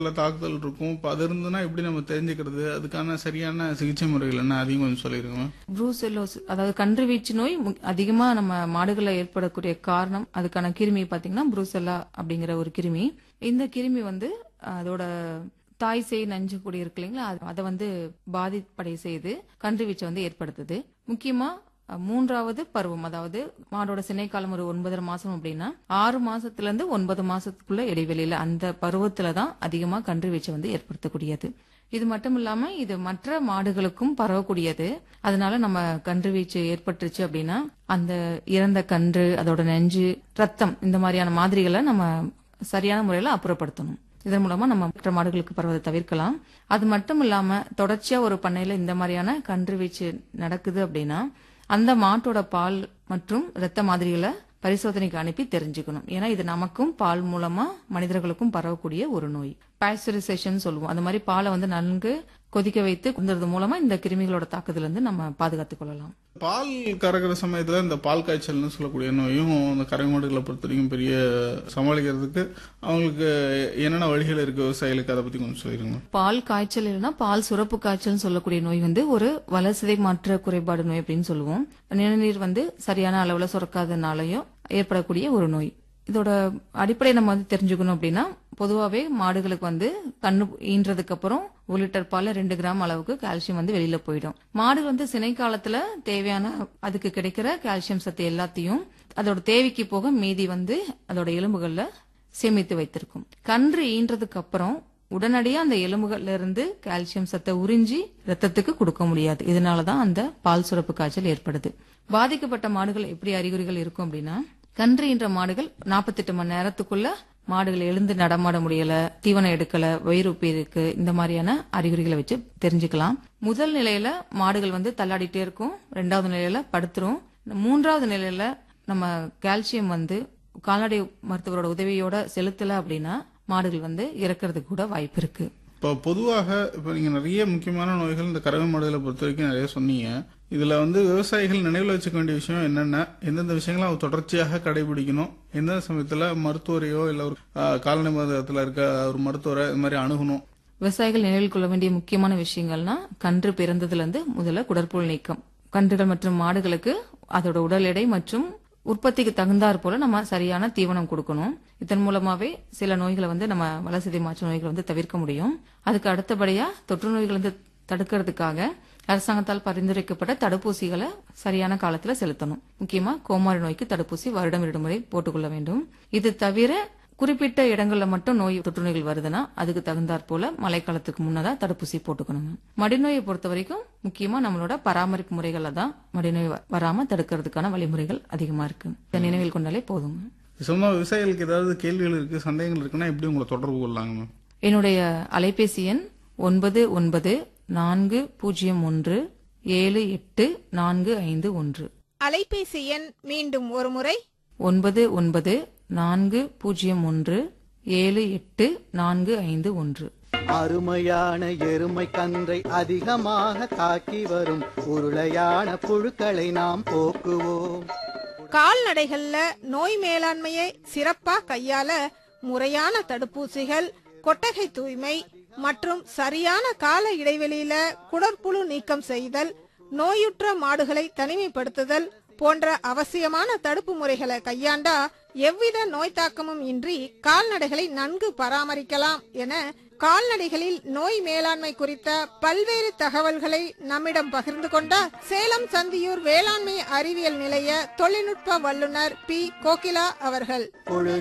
இல்ல தாக்குதல் இருக்கும் இப்போ அது இருந்ததுன்னா எப்படி நம்ம தெரிஞ்சுக்கிறது அதுக்கான சரியான சிகிச்சை முறைகள் என்ன அதையும் கொஞ்சம் சொல்லிருங்க ப்ரூசெல்லோஸ் அதாவது கன்றுவீச்சு நோய் மு- அதிகமா நம்ம மாடுகளில் ஏற்படக்கூடிய காரணம் அதுக்கான கிருமி பாத்தீங்கன்னா ப்ரூசெல்லா அப்படிங்கிற ஒரு கிருமி இந்த கிருமி வந்து அதோட தாய் சேய் நஞ்சு கூடி இருக்கு இல்லைங்களா அது- அதை வந்து பாதிப்படை செய்து கன்றுவீச்சை வந்து ஏற்படுத்துது முக்கியமா அஹ், மூன்றாவது பருவம் அதாவது மாடோட சினை காலம் ஒரு ஒன்பதரை மாசம் அப்படின்னா ஆறு மாசத்துல இருந்து ஒன்பது மாசத்துக்குள்ள இடைவெளியில அந்த பருவத்துல தான் அதிகமா கன்றுவீச்சை வந்து ஏற்படுத்தக்கூடியது இது மட்டும் இல்லாம இது மற்ற மாடுகளுக்கும் பரவக்கூடியது அதனால நம்ம கன்று வீச்சு ஏற்பட்டுருச்சு அப்படின்னா அந்த இறந்த கன்று அதோட நெஞ்சு ரத்தம் இந்த மாதிரியான மாதிரிகளை நம்ம சரியான முறையில அப்புறப்படுத்தணும் இதன் மூலமா நம்ம மற்ற மாடுகளுக்கு பரவதை தவிர்க்கலாம் அது மட்டும் இல்லாம தொடர்ச்சியா ஒரு பண்ணையில இந்த மாதிரியான கன்று வீச்சு நடக்குது அப்படின்னா அந்த மாட்டோட பால் மற்றும் இரத்த மாதிரிகளை பரிசோதனைக்கு அனுப்பி தெரிஞ்சுக்கணும் ஏன்னா இது நமக்கும் பால் மூலமா மனிதர்களுக்கும் பரவக்கூடிய ஒரு நோய் பாஸ்டரைசேஷன் சொல்லுவோம் அந்த மாதிரி பாலை வந்து நன்கு கொதிக்க வைத்து குந்துறது மூலமா இந்த கிருமிகளோட தாக்குதல இருந்து நம்ம பாதுகாத்துக் கொள்ளலாம் பால் கறக்கிற சமயத்துல இந்த பால் காய்ச்சல்னு சொல்லக்கூடிய நோயும் இந்த கறவை மாடுகளை பொறுத்த வரைக்கும் பெரிய சமாளிக்கிறதுக்கு அவங்களுக்கு என்னென்ன வழிகள் இருக்கு விவசாயிகளுக்கு அதை பத்தி கொஞ்சம் சொல்லிருங்க பால் காய்ச்சல் இல்லைன்னா பால் சுரப்பு காய்ச்சல்னு சொல்லக்கூடிய நோய் வந்து ஒரு வளர்சிதை மாற்ற குறைபாடு நோய் அப்படின்னு சொல்லுவோம் நிணநீர் வந்து சரியான அளவுல சுரக்காதனாலையும் ஏற்படக்கூடிய ஒரு நோய் இதோட அடிப்படை நம்ம வந்து தெரிஞ்சுக்கணும் அப்படின்னா பொதுவாகவே மாடுகளுக்கு வந்து கண்ணு ஈன்றதுக்கு அப்புறம் ஒரு லிட்டர் பால்ல ரெண்டு கிராம் அளவுக்கு கால்சியம் வந்து வெளியில போயிடும் மாடு வந்து சினை காலத்துல தேவையான அதுக்கு கிடைக்கிற கால்சியம் சத்து எல்லாத்தையும் அதோட தேவைக்கு போக மீதி வந்து அதோட எலும்புகள்ல சேமித்து வைத்திருக்கும் கன்று ஈன்றதுக்கு அப்புறம் உடனடியா அந்த எலும்புகள்ல இருந்து கால்சியம் சத்தை உறிஞ்சி ரத்தத்துக்கு கொடுக்க முடியாது இதனாலதான் அந்த பால் சுரப்பு காய்ச்சல் ஏற்படுது பாதிக்கப்பட்ட மாடுகள் எப்படி அறிகுறிகள் இருக்கும் அப்படின்னா கன்று ஈன்ற மாடுகள் 48 மணி நேரத்துக்குள்ள மாடுகள் எழுந்து நடமாட முடியல தீவனம் எடுக்கல வயிறுப்பி இருக்கு இந்த மாதிரியான அறிகுறிகளை வச்சு தெரிஞ்சுக்கலாம் முதல் நிலையில மாடுகள் வந்து தள்ளாடிட்டே இருக்கும் ரெண்டாவது நிலையில படுத்துரும் மூன்றாவது நிலையில நம்ம கால்சியம் வந்து கால்நடை மருத்துவரோட உதவியோட செலுத்தல அப்படின்னா மாடுகள் வந்து இறக்கிறதுக்கு கூட வாய்ப்பு இருக்கு இப்போ பொதுவாக இப்போ நீங்க நிறைய முக்கியமான நோய்கள் இந்த கறவை மாடுகளை பொறுத்த வரைக்கும் நிறைய சொன்னீங்க இதுல வந்து விவசாயிகள் நினைவில் வச்சுக்க வேண்டிய விஷயம் என்னென்ன எந்தெந்த விஷயங்களை அவங்க தொடர்ச்சியாக கடைபிடிக்கணும் எந்தெந்த சமயத்துல மருத்துவரையோ இல்ல ஒரு ஆஹ், கால்நடை மருத்துவத்துல இருக்க ஒரு மருத்துவரை இது மாதிரி அணுகணும் விவசாயிகள் நினைவில் கொள்ள வேண்டிய முக்கியமான விஷயங்கள்னா கன்று பிறந்ததுல இருந்து முதல்ல குடற்புழு நீக்கம் கன்றுகள் மற்றும் மாடுகளுக்கு அதோட உடல் எடை மற்றும் உற்பத்திக்கு தகுந்தாற் போல நம்ம சரியான தீவனம் கொடுக்கணும் இதன் மூலமாவே சில நோய்களை வந்து நம்ம வளர்சிதை மாற்று நோய்களை வந்து தவிர்க்க முடியும் அதுக்கு அடுத்தபடியா தொற்று நோய்கள் வந்து தடுக்கிறதுக்காக அரசாங்கத்தால் பரிந்துரைக்கப்பட்ட தடுப்பூசிகளை சரியான காலத்துல செலுத்தணும் முக்கியமா கோமாரி நோய்க்கு தடுப்பூசி வருடம் இரண்டு முறை போட்டுக்கொள்ள வேண்டும் இது தவிர குறிப்பிட்ட இடங்கள்ல மட்டும் நோய் தொற்று நோய்கள் வருதுன்னா அதுக்கு தகுந்தாற் போல மழைக்காலத்துக்கு முன்னதா தடுப்பூசி போட்டுக்கணுங்க மடிநோயை பொறுத்த வரைக்கும் முக்கியமா நம்மளோட பராமரிப்பு முறைகள்ல தான் மடிநோய் வ- வராம தடுக்கிறதுக்கான வழிமுறைகள் அதிகமா இருக்கு இதை நினைவில் கொண்டாலே போதுங்க இது சம்பந்தமா விவசாயிகளுக்கு ஏதாவது கேள்விகள் இருக்கு சந்தேகங்கள் இருக்குன்னா எப்படி உங்களை தொடர்பு கொள்ளாங்க மேம் என்னுடைய அலைபேசி எண் ஒன்பது ஒன்பது நான்கு பூஜ்ஜியம் ஒன்று ஏழு எட்டு நான்கு ஐந்து ஒன்று அலைபேசி எண் மீண்டும் ஒருமுறை ஒன்பது ஒன்பது நான்கு பூஜ்ஜியம் ஒன்று ஏழு எட்டு நான்கு ஐந்து ஒன்று அருமையான எருமை கன்றை அதிகமாக தாக்கி வரும் உருளையான புழுக்களை நாம் போக்குவோம் கால்நடைகள்ல நோய் மேலாண்மையை சிறப்பா கையாள முறையான தடுப்பூசிகள் கொட்டகை தூய்மை மற்றும் சரியான கால இடைவெளியில குடற்புழு நீக்கம் செய்தல் நோயுற்ற மாடுகளை தனிமைப்படுத்துதல் போன்ற அவசியமான தடுப்பு முறைகளை கையாண்டா எவ்வித நோய் தாக்கமும் இன்றி கால்நடைகளை நன்கு பராமரிக்கலாம் என கால்நடைகளில் நோய் மேலாண்மை குறித்த பல்வேறு தகவல்களை நம்மிடம் பகிர்ந்து கொண்டார் சேலம் சந்தியூர் வேளாண்மை அறிவியல் நிலைய தொழில்நுட்ப வல்லுநர் பி கோகிலா அவர்கள் புழு